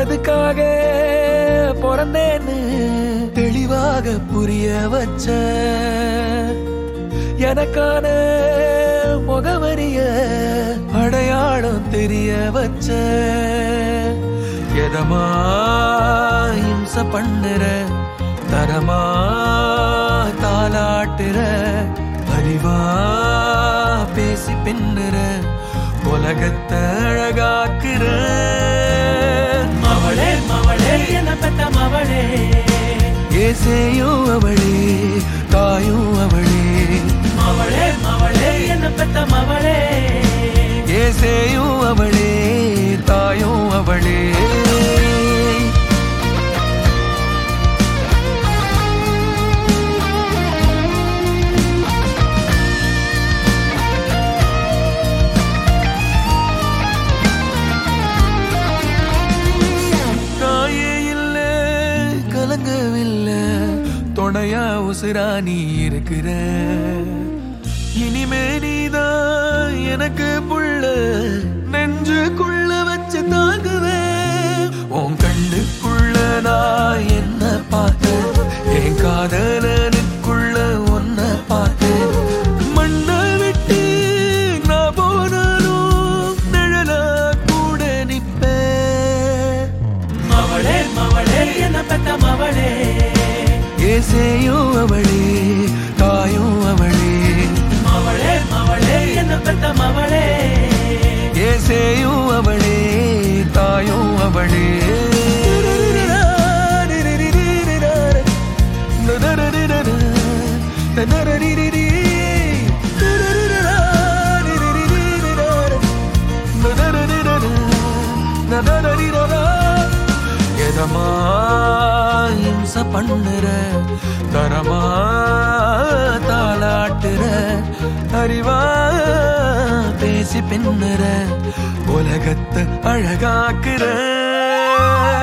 எதுக்காக பிறந்தேன்னு தெளிவாக புரிய வச்ச எனக்கான முகவரிய அடையாளம் தெரிய வச்ச எதமா இம்ச பண்ணுற தரமா தாலாட்டுற அறிவா பேசி பின்னுற உலகத்தை அழகாக்குற மவளே மவளே என்ன பெத்த மவளே ஏசேயும் அவளே தாயும் அவளே மவளே மவளே என்ன பெத்த மவளே ஏசேயும் அவளே தாயும் அவளே தாயே இல்ல கலங்கவில்லை துணையா உசுரா நீ இருக்கிற இனிமே நீதான் எனக்கு புள்ள நெஞ்சுக்குள்ள வச்சு தாங்குவேன் உன் கண்ணுக்குள்ள நான் என்ன பார்த்தேன் என் காதலனுக்குள்ள ஒன்ன பார்த்தேன் மண்ணை விட்டு நான் போனாலும் நிழலா கூட நிப்பேன் மவளே மவளே என்ன பெத்த மவளே ஏசேயும் அவளே தாயும் அவளே மவளே மவளே என்ன பெத்த மவளே ஏசேயும் அவளே தாயும் அவளே எதமா இம்ச பண்ணுற தரமா தாளாட்டுற அறிவா பேசி பின்னுற உலகத்தை அழகாக்குற